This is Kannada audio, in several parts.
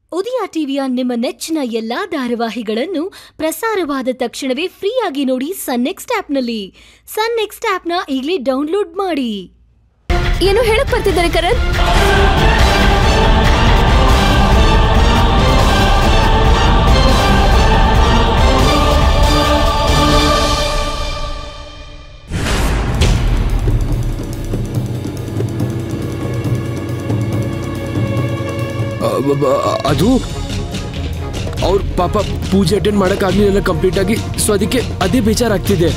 ಉದಯ ಟಿವಿಯ ನಿಮ್ಮ ನೆಚ್ಚಿನ ಎಲ್ಲಾ ಧಾರಾವಾಹಿಗಳನ್ನು ಪ್ರಸಾರವಾದ ತಕ್ಷಣವೇ ಫ್ರೀಯಾಗಿ ನೋಡಿ ಸನ್ ನೆಕ್ಸ್ಟ್ ಆಪ್ನಲ್ಲಿ ಸನ್ ನೆಕ್ಸ್ಟ್ ಆಪ್ನ ಈಗಲೇ ಡೌನ್ಲೋಡ್ ಮಾಡಿ ಏನು ಹೇಳಕ್ ಬರ್ತಿದ್ದಾರೆ ಕರಣ್ ಅ- ಬ- ಬ- ಅದು ಅವ್ರ ಪಾಪ ಪೂಜೆ ಅಟೆಂಡ್ ಮಾಡೋಕ್ಕಾಗಲಿಲ್ಲ ಕಂಪ್ಲೀಟ್ ಆಗಿ ಸೊ ಅದಕ್ಕೆ ಅದೇ ಬೇಜಾರಾಗ್ತಿದೆ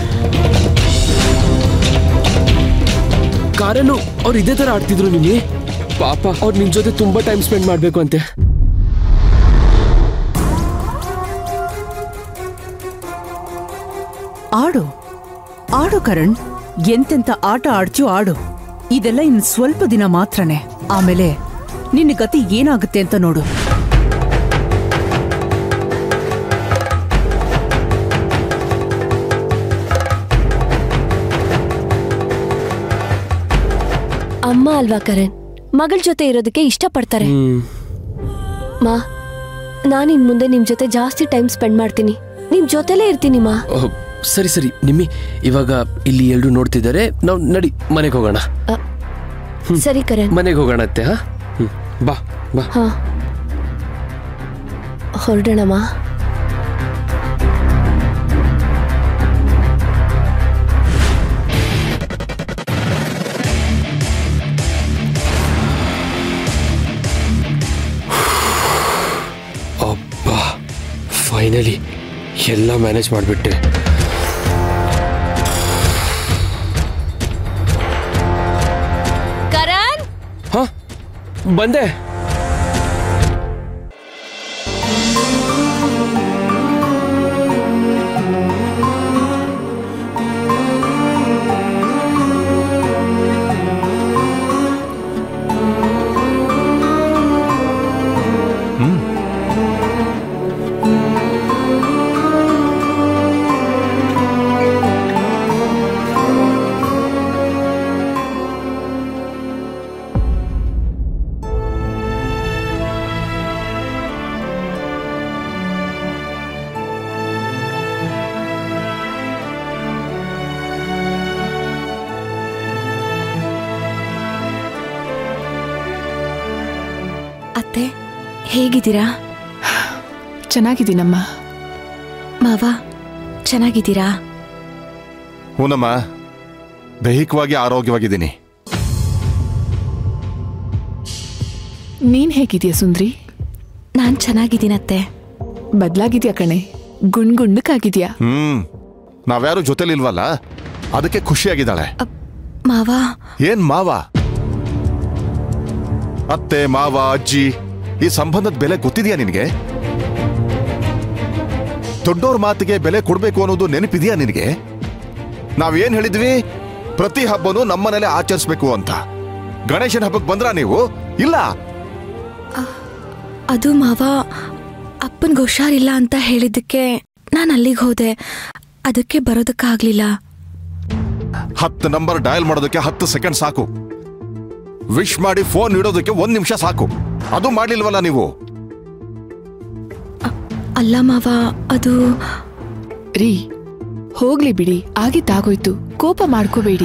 ಕಾರನ್ನು ಅವ್ರು ಇದೇ ಥರ ಆಡ್ತಿದ್ರು ನಿಮಗೆ ಪಾಪ ಅವ್ರು ನಿನ್ ಜೊತೆ ತುಂಬಾ ಟೈಮ್ ಸ್ಪೆಂಡ್ ಮಾಡಬೇಕು ಅಂತೆ ಆಡು ಆಡು ಕರಣ್ ಎಂತೆಂತ ಆಟ ಆಡ್ತೀಯೋ ಆಡು ಇದೆಲ್ಲ ಇನ್ ಸ್ವಲ್ಪ ದಿನ ಮಾತ್ರನೇ ಆಮೇಲೆ ನಿನ್ನ ಗತಿ ಏನಾಗುತ್ತೆ ಅಂತ ನೋಡು ಅಮ್ಮ ಅಲ್ವಾ ಕರಣ್ ಮಗಳ ಜೊತೆ ಇರೋದಕ್ಕೆ ಇಷ್ಟಪಡ್ತಾರೆ ಹ್ಮ್ ಮಾ ನಾನಿನ್ ಮುಂದೆ ನಿಮ್ ಜೊತೆ ಜಾಸ್ತಿ ಟೈಮ್ ಸ್ಪೆಂಡ್ ಮಾಡ್ತೀನಿ ನಿಮ್ ಜೊತೆಲೇ ಇರ್ತೀನಿ ಮಾ ಅಹ್, ಸರಿ ಸರಿ ನಿಮ್ಮಿ ಇವಾಗ ಇಲ್ಲಿ ಎಲ್ರು ನೋಡ್ತಿದ್ದಾರೆ ನಾವು ನಡಿ ಮನೆಗೆ ಹೋಗೋಣ ಅ, ಸರಿ ಕರಣ್ ಮನೆಗೆ ಹೋಗೋಣ ಅತ್ತೆ ಹಾ ಹ್ಮ್ ಬಾ ಬಾ ಹಾ ಹೊರಡೋಣಮ್ಮ ಅಬ್ಬಾ ಫೈನಲಿ ಎಲ್ಲ ಮ್ಯಾನೇಜ್ ಮಾಡಿಬಿಟ್ಟೆ ಕರಣ್ ಹಾ ಬಂದೆ ಅತ್ತೆ ಹೇಗಿದ್ದೀರಾ ಚೆನ್ನಾಗಿದ್ದೀನಮ್ಮ ಮಾವ ಚೆನ್ನಾಗಿದ್ದೀರಾ ಹೂನಮ್ಮ ದೈಹಿಕವಾಗಿ ಆರೋಗ್ಯವಾಗಿದ್ದೀನಿ ನೀನ್ ಹೇಗಿದ್ಯಾ ಸುಂದ್ರಿ ನಾನ್ ಚೆನ್ನಾಗಿದ್ದೀನತ್ತೆ ಬದ್ಲಾಗಿದ್ಯಾ ಕಣೆ ಗುಣ್ ಗುಂಡಕ್ಕಾಗಿದ್ಯಾ ಹ್ಮ್ ನಾವ್ಯಾರು ಜೊತೆಲಿಲ್ವಲ್ಲ ಅದಕ್ಕೆ ಖುಷಿಯಾಗಿದ್ದಾಳೆ ಮಾವ ಏನ್ ಮಾವ ಅತ್ತೆ ಮಾವ ಅಜ್ಜಿ ಈ ಸಂಬಂಧದ ಬೆಲೆ ಗೊತ್ತಿದ್ಯಾ ನಿನಗೆ ದೊಡ್ಡೋರ್ ಮಾತಿಗೆ ಬೆಲೆ ಕೊಡ್ಬೇಕು ಅನ್ನೋದು ನೆನಪಿದ್ಯಾ ನಿನಗೆ ನಾವೇನ್ ಹೇಳಿದ್ವಿ ಪ್ರತಿ ಹಬ್ಬನೂ ನಮ್ಮನೇಲೆ ಆಚರಿಸ್ಬೇಕು ಅಂತ ಗಣೇಶನ ಹಬ್ಬಕ್ಕೆ ಬಂದ್ರ ನೀವು ಇಲ್ಲ ಅದು ಮಾವ ಅಪ್ಪನ್ಗೆ ಹುಷಾರಿಲ್ಲ ಅಂತ ಹೇಳಿದ್ದಕ್ಕೆ ನಾನು ಅಲ್ಲಿಗೆ ಹೋದೆ ಅದಕ್ಕೆ ಬರೋದಕ್ಕಾಗ್ಲಿಲ್ಲ ಹತ್ತು ನಂಬರ್ ಡಯಲ್ ಮಾಡೋದಕ್ಕೆ ಹತ್ತು ಸೆಕೆಂಡ್ ಸಾಕು ವಿಶ್ ಮಾಡಿ ಫೋನ್ ಇಡೋದಕ್ಕೆ ಒಂದ್ ನಿಮಿಷ ಸಾಕು ಅದು ಮಾಡ್ಲಿಲ್ವಲ್ಲ ನೀವು ಅಲ್ಲ ಮಾವ ಅದು ರೀ ಹೋಗ್ಲಿ ಬಿಡಿ ಆಗಿದ್ದಾಗೋಯ್ತು ಕೋಪ ಮಾಡ್ಕೋಬೇಡಿ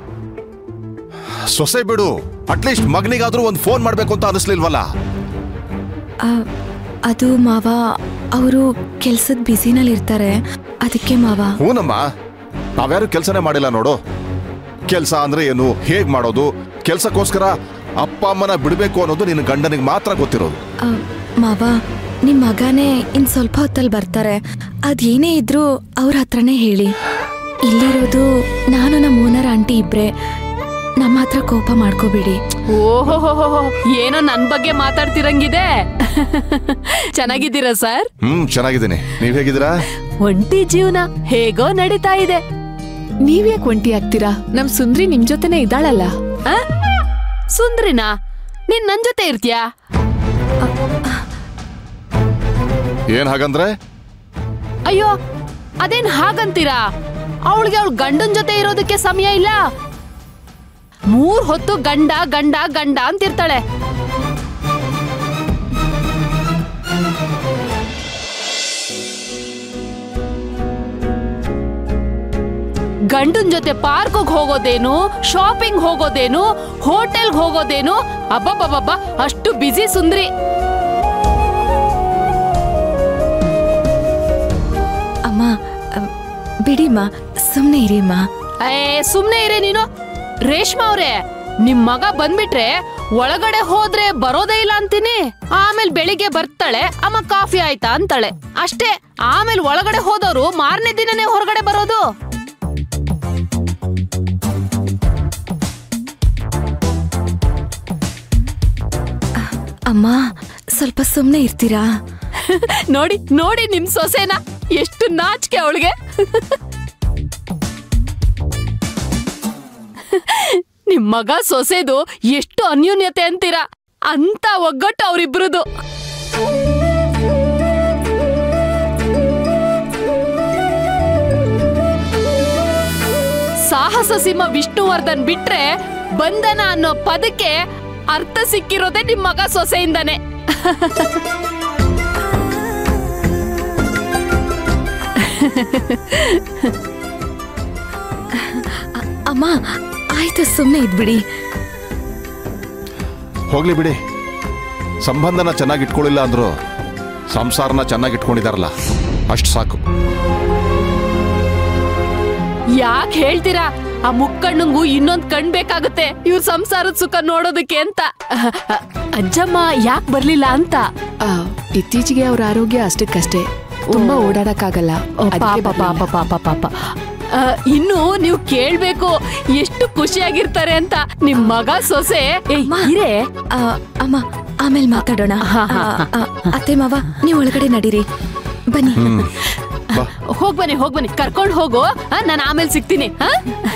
ಸೊಸೆ ಬಿಡು ಅಟ್ಲೀಸ್ಟ್ ಮಗನಿಗಾದ್ರೂ ಒಂದು ಫೋನ್ ಮಾಡ್ಬೇಕು ಅಂತ ಅನಿಸ್ಲಿಲ್ವಲ್ಲ ಆ, ಅದು ಮಾವ ಅವರು ಕೆಲ್ಸದ ಬ್ಯುಸಿನಲ್ಲಿ ಇರ್ತಾರೆ ಅದಕ್ಕೆ ಮಾವ ಹೂನಮ್ಮ ನಾವ್ಯಾರು ಕೆಲಸನೇ ಮಾಡಿಲ್ಲ ನೋಡು ಕೆಲಸ ಅಂದ್ರೆ ಏನು ಹೇಗ್ ಮಾಡೋದು ಕೆಲ್ಸಕ್ಕೋಸ್ಕರ ಅಪ್ಪ ಅಮ್ಮನ ಬಿಡ್ಬೇಕು ಅನ್ನೋದು ನಿನ್ನ ಗಂಡನಿಗೆ ಮಾತ್ರ ಗೊತ್ತಿರೋದು ಆ, ಮಾವ ನಿಮ್ ಮಗನೇ ಇನ್ ಸ್ವಲ್ಪ ಹೊತ್ತಲ್ಲಿ ಬರ್ತಾರೆ ಅದೇನೇ ಇದ್ರೂ ಅವ್ರ ಹತ್ರನೇ ಹೇಳಿ ಇಲ್ಲಿರೋದು ನಾನು ನಮ್ಮ ಓನರ್ ಆಂಟಿ ಇಬ್ರೆ ನಮ್ಮ ಹತ್ರ ಕೋಪ ಮಾಡ್ಕೋಬೇಡಿ ಓಹೋ ಏನೋ ನನ್ ಬಗ್ಗೆ ಮಾತಾಡ್ತಿರಂಗಿದೆ ಚೆನ್ನಾಗಿದ್ದೀರಾ ಸರ್ ಹ್ಮ್ ಚೆನ್ನಾಗಿದ್ದೀನಿ ನೀವ್ ಹೇಗಿದ್ದೀರಾ ಒಂಟಿ ಜೀವನ ಹೇಗೋ ನಡೀತಾ ಇದೆ ನೀವ್ಯಾಕ್ ಒಂಟಿ ಆಗ್ತೀರಾ ನಮ್ ಸುಂದ್ರಿ ನಿಮ್ ಜೊತೆನೆ ಇದ್ದಾಳಲ್ಲ ಆ? ಸುಂದ್ರಿನಾ ನೀನ್ ನನ್ ಜೊತೆ ಇರ್ತೀಯಾ ಏನ್ ಹಾಗಂದ್ರೆ ಅಯ್ಯೋ ಅದೇನ್ ಹಾಗಂತೀರಾ ಅವಳಿಗೆ ಅವಳ ಗಂಡನ್ ಜೊತೆ ಇರೋದಕ್ಕೆ ಸಮಯ ಇಲ್ಲ ಮೂರ್ ಹೊತ್ತು ಗಂಡ ಗಂಡ ಗಂಡ ಅಂತಿರ್ತಾಳೆ ಗಂಡನ್ ಜೊತೆ ಪಾರ್ಕ್ಗೆ ಹೋಗೋದೇನು ಶಾಪಿಂಗ್ ಹೋಗೋದೇನು ಹೋಟೆಲ್ಗೆ ಹೋಗೋದೇನು ಅಬ್ಬಬ್ಬಬ್ಬ ಅಷ್ಟು ಬ್ಯುಸಿ ಸುಂದ್ರಿ ಅಮ್ಮ ಅ, ಬಿಡಿಮ್ಮ ಸುಮ್ಮನೆ ಇರಿಮ್ಮ ಏ ಸುಮ್ನೆ ಇರೇ ನೀನು ರೇಷ್ಮಾ ಅವ್ರೆ ನಿಮ್ ಮಗ ಬಂದ್ಬಿಟ್ರೆ ಒಳಗಡೆ ಹೋದ್ರೆ ಬರೋದೇ ಇಲ್ಲ ಅಂತೀನಿ ಆಮೇಲೆ ಬೆಳಿಗ್ಗೆ ಬರ್ತಾಳೆ ಅಮ್ಮ ಕಾಫಿ ಆಯ್ತಾ ಅಂತಾಳೆ ಅಷ್ಟೇ ಆಮೇಲೆ ಒಳಗಡೆ ಹೋದವರು ಮಾರನೇ ದಿನನೇ ಹೊರಗಡೆ ಬರೋದು ಅಮ್ಮ ಸ್ವಲ್ಪ ಸುಮ್ಮನೆ ಇರ್ತೀರಾ ನೋಡಿ ನೋಡಿ ನಿಮ್ ಸೊಸೆನ ಎಷ್ಟು ನಾಚಿಕೆ ಅವಳಿಗೆ ನಿಮ್ ಮಗ ಸೊಸೆದು ಎಷ್ಟು ಅನ್ಯೂನ್ಯತೆ ಅಂತೀರಾ ಅಂತ ಒಗ್ಗಟ್ಟು ಅವ್ರಿಬ್ರದು ಸಾಹಸ ಸಿಂಹ ವಿಷ್ಣುವರ್ಧನ್ ಬಿಟ್ರೆ ಬಂಧನ ಅನ್ನೋ ಪದಕ್ಕೆ ಅರ್ಥ ಸಿಕ್ಕಿರೋದೇ ನಿಮ್ ಮಗ ಸೊಸೆಯಿಂದಾನೆ ಅಮ್ಮ ಆಯ್ತು ಸುಮ್ಮನೆ ಇದ್ಬಿಡಿ ಹೋಗ್ಲಿ ಬಿಡಿ ಸಂಬಂಧನ ಚೆನ್ನಾಗಿ ಇಟ್ಕೊಳ್ಳಿಲ್ಲ ಅಂದ್ರು ಸಂಸಾರನ ಚೆನ್ನಾಗಿ ಇಟ್ಕೊಂಡಿದಾರಲ್ಲ ಅಷ್ಟು ಸಾಕು ಯಾಕೆ ಹೇಳ್ತೀರಾ ಆ ಮುಕ್ಕಣ್ಣಂಗೂ ಇನ್ನೊಂದ್ ಕಣ್ ಬೇಕಾಗುತ್ತೆ ಇವ್ರ ಸಂಸಾರದ ಸುಖ ನೋಡೋದಕ್ಕೆ ಅಂತ ಅಹ್, ಅಹ್, ಅಜ್ಜಮ್ಮ ಯಾಕೆ ಬರ್ಲಿಲ್ಲ ಅಂತ ಆ, ಇತ್ತೀಚೆಗೆ ಅವ್ರ ಆರೋಗ್ಯ ಅಷ್ಟಕ್ಕಷ್ಟೇ ತುಂಬಾ ಓಡಾಡಕ್ಕಾಗಲ್ಲ ಓ, ಅದಕ್ಕೆ ಪಾಪ ಬರ್ಲಿಲ್ಲ. ಪಾಪ ಪಾಪ ಪಾಪ ಅಹ್, ಇನ್ನು ನೀವು ಕೇಳ್ಬೇಕು ಎಷ್ಟು ಖುಷಿಯಾಗಿರ್ತಾರೆ ಅಂತ ನಿಮ್ ಮಗ ಸೊಸೆ ಏಯ್, ಅಮ್ಮ. ಇರೇ ಆ, ಅಮ್ಮ ಆಮೇಲೆ ಮಾತಾಡೋಣ ಹಾ, ಹಾ, ಆ, ಆ, ಅತ್ತೆ ಮಾವ ನೀವು ಒಳಗಡೆ ನಡೀರಿ ಬನ್ನಿ ಹ್ಮ್ ಬಾ ಹೋಗ್ ಬನ್ನಿ ಹೋಗ್ ಬನ್ನಿ ಕರ್ಕೊಂಡ್ ಹೋಗು ನಾನು ಆಮೇಲೆ ಸಿಗ್ತೀನಿ ಹಾ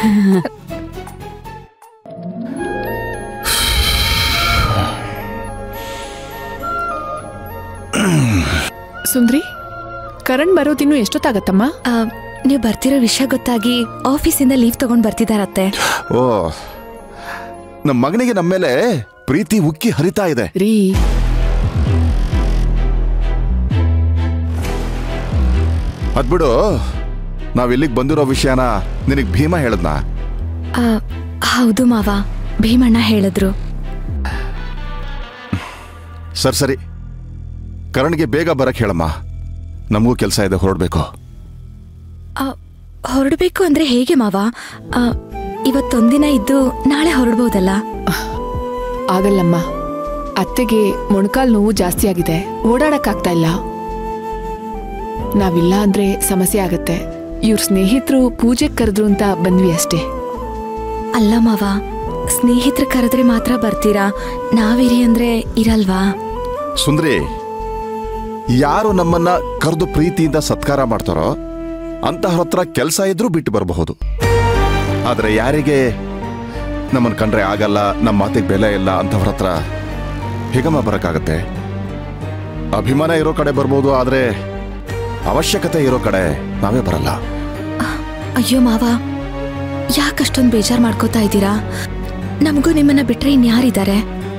ಸುಂದ್ರಿ ಕರಣ್ ಬರೋದಿನ್ನು ಎಷ್ಟೊತ್ತಾಗತ್ತಮ್ಮ ಆ, ನೀವು ಬರ್ತಿರೋ ವಿಷಯ ಗೊತ್ತಾಗಿ ಆಫೀಸಿಂದ ಲೀವ್ ತಗೊಂಡ್ ಬರ್ತಿದಾರತ್ತೆ ಓ ನಮ್ಮ ಮಗನಿಗೆ ನಮ್ಮ ಮೇಲೆ ಪ್ರೀತಿ ಉಕ್ಕಿ ಹರಿತಾ ಇದೆ ರೀ ಅದ್ಬಿಡು ನಾವ್ ಇಲ್ಲಿಗೆ ಬಂದಿರೋ ವಿಷಯನ ನಿನಗೆ ಭೀಮಾ ಹೇಳದ್ನಾ ಆ, ಹೌದು ಮಾವ ಭೀಮಣ್ಣ ಹೇಳಿದ್ರು ಸರಿ ಸರಿ ಕರಣ್ಗೆ ಬೇಗ ಬರಕ್ ಹೇಳಮ್ಮ ನಮಗೂ ಕೆಲಸ ಇದೆ ಹೊರಡ್ಬೇಕು ಆ, ಹೊರಡ್ಬೇಕು ಅಂದ್ರೆ ಹೇಗೆ ಮಾವ ಆ, ಇವತ್ತೊಂದಿನ ಇದ್ದು ನಾಳೆ ಹೊರಡ್ಬೋದಲ್ಲ ಆಗಲ್ಲಮ್ಮ ಅತ್ತೆಗೆ ಮೊಣಕಾಲ್ ನೋವು ಜಾಸ್ತಿ ಆಗಿದೆ ಓಡಾಡಕ್ಕಾಗ್ತಾ ಇಲ್ಲ ನಾವಿಲ್ಲ ಅಂದ್ರೆ ಸಮಸ್ಯೆ ಆಗತ್ತೆ ಇವ್ರ ಸ್ನೇಹಿತರು ಪೂಜೆಗೆ ಕರೆದ್ರು ಅಂತ ಬಂದ್ವಿ ಅಷ್ಟೇ ಅಲ್ಲ ಮಾವ ಸ್ನೇಹಿತರು ಕರೆದ್ರೆ ಮಾತ್ರ ಬರ್ತೀರಾ ನಾವಿರಿ ಅಂದ್ರೆ ಇರಲ್ವಾ ಸುಂದ್ರಿ ಯಾರು ನಮ್ಮನ್ನ ಕರೆದು ಪ್ರೀತಿಯಿಂದ ಸತ್ಕಾರ ಮಾಡ್ತಾರೋ ಅಂತಹವ್ರ ಹತ್ರ ಕೆಲಸ ಇದ್ರೂ ಬಿಟ್ಟು ಬರಬಹುದು ಆದ್ರೆ ಯಾರಿಗೆ ನಮ್ಮನ್ನ ಕಂಡ್ರೆ ಆಗಲ್ಲ ನಮ್ಮ ಮಾತಿಗೆ ಬೆಲೆ ಇಲ್ಲ ಅಂತವ್ರ ಹತ್ರ ಹೇಗಮ್ಮ ಬರಕ್ಕಾಗತ್ತೆ ಅಭಿಮಾನ ಇರೋ ಕಡೆ ಬರ್ಬೋದು ಆದ್ರೆ ಅವಶ್ಯಕತೆ ಇರೋ ಕಡೆ ನಾವೇ ಬರಲ್ಲ ಅಯ್ಯೋ ಮಾವ ಯಾಕಷ್ಟೊಂದು ಬೇಜಾರ್ ಮಾಡ್ಕೋತಾ ಇದ್ದೀರಾ ನಮಗೂ ನಿಮ್ಮನ್ನ ಬಿಟ್ರೆ ಇನ್ಯಾರಿದ್ದಾರೆ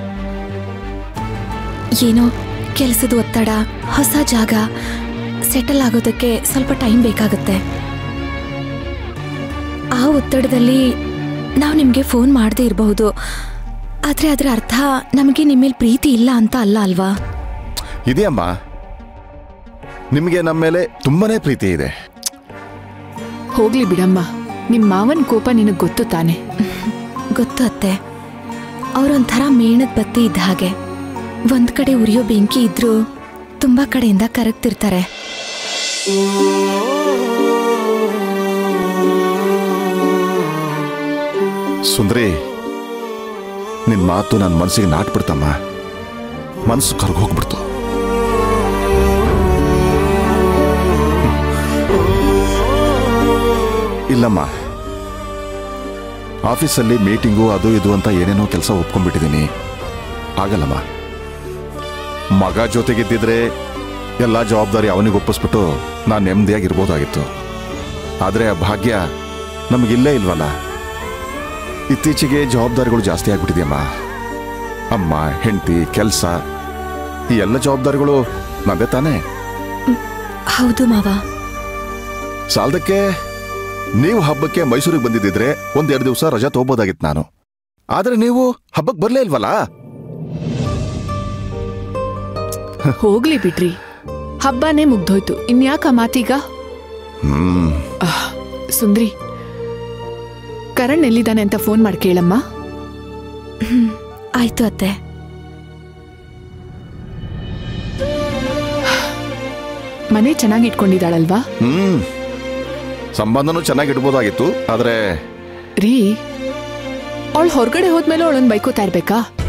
ಏನೋ ಕೆಲಸದ ಒತ್ತಡ ಹೊಸ ಜಾಗ ಸೆಟಲ್ ಆಗೋದಕ್ಕೆ ಸ್ವಲ್ಪ ಟೈಮ್ ಬೇಕಾಗುತ್ತೆ ಆ ಒತ್ತಡದಲ್ಲಿ ನಾವು ನಿಮಗೆ ಫೋನ್ ಮಾಡದೇ ಇರಬಹುದು ಆದರೆ ಅದರ ಅರ್ಥ ನಮಗೆ ನಿಮ್ಮೇಲೆ ಪ್ರೀತಿ ಇಲ್ಲ ಅಂತ ಅಲ್ಲ ಅಲ್ವಾ ಇದೆಯಮ್ಮ ನಿಮಗೆ ನಮ್ಮ ಮೇಲೆ ತುಂಬಾನೇ ಪ್ರೀತಿ ಇದೆ ಹೋಗ್ಲಿ ಬಿಡಮ್ಮ ನಿಮ್ ಮಾವನ್ ಕೋಪ ನಿನಗ್ ಗೊತ್ತು ತಾನೆ ಗೊತ್ತು ಅತ್ತೆ ಅವರೊಂಥರ ಮೇಣದ ಬತ್ತಿ ಇದ್ದ ಹಾಗೆ ಒಂದ್ ಕಡೆ ಉರಿಯೋ ಬೆಂಕಿ ಇದ್ರೂ ತುಂಬಾ ಕಡೆಯಿಂದ ಕರಗ್ತಿರ್ತಾರೆ ಸುಂದ್ರಿ ನಿನ್ ಮಾತು ನನ್ನ ಮನಸ್ಸಿಗೆ ನಾಟ್ಬಿಡ್ತಮ್ಮ ಮನಸ್ಸು ಕರ್ಗೋಗ್ಬಿಡ್ತು ಇಲ್ಲಮ್ಮ ಆಫೀಸಲ್ಲಿ ಮೀಟಿಂಗು ಅದು ಇದು ಅಂತ ಏನೇನೋ ಕೆಲಸ ಒಪ್ಕೊಂಡ್ಬಿಟ್ಟಿದ್ದೀನಿ ಆಗಲ್ಲಮ್ಮ ಮಗ ಜೊತೆಗಿದ್ದಿದ್ರೆ ಎಲ್ಲ ಜವಾಬ್ದಾರಿ ಅವನಿಗೆ ಒಪ್ಪಿಸ್ಬಿಟ್ಟು ನಾನು ನೆಮ್ಮದಿಯಾಗಿರ್ಬೋದಾಗಿತ್ತು ಆದರೆ ಆ ಭಾಗ್ಯ ನಮಗಿಲ್ಲೇ ಇಲ್ವಲ್ಲ ಇತ್ತೀಚೆಗೆ ಜವಾಬ್ದಾರಿಗಳು ಜಾಸ್ತಿ ಆಗ್ಬಿಟ್ಟಿದೆಯಮ್ಮ ಅಮ್ಮ ಹೆಂಡತಿ ಕೆಲಸ ಈ ಎಲ್ಲ ಜವಾಬ್ದಾರಿಗಳು ನಂದೇ ತಾನೇ ಹೌದು ಮಾವ ಸಾಲದಕ್ಕೆ ನೀವು ಹಬ್ಬಕ್ಕೆ ಮೈಸೂರಿಗೆ ಬಂದಿದ್ದಿದ್ರೆ ಒಂದೆರಡು ದಿವಸ ರಜಾ ತಗೋಬೋದಾಗಿತ್ತು ನಾನು ಆದ್ರೆ ನೀವು ಹಬ್ಬಕ್ಕೆ ಬರ್ಲೇ ಇಲ್ವಲ್ಲ ಹೋಗ್ಲಿ ಬಿಡ್ರಿ ಹಬ್ಬನೇ ಮುಗ್ದೋಯ್ತು ಇನ್ಯಾಕ ಮಾತೀಗ ಹ್ಮ್ ಆಹ್, ಸುಂದ್ರಿ ಕರಣ್ ಎಲ್ಲಿದ್ದಾನೆ ಅಂತ ಫೋನ್ ಮಾಡಿ ಕೇಳಮ್ಮ ಆಯ್ತು ಅತ್ತೆ ಮನೆ ಚೆನ್ನಾಗಿ ಇಟ್ಕೊಂಡಿದ್ದಾಳಲ್ವಾ ಹ್ಮ್ ಸಂಬಂಧನೂ ಚೆನ್ನಾಗಿ ಇಡ್ಬೋದಾಗಿತ್ತು ಆದ್ರೆ ರೀ ಅವಳು ಹೊರಗಡೆ ಹೋದ್ಮೇಲೆ ಅವಳನ್ನ ಬೈಕೋತಾ ಇರ್ಬೇಕಾ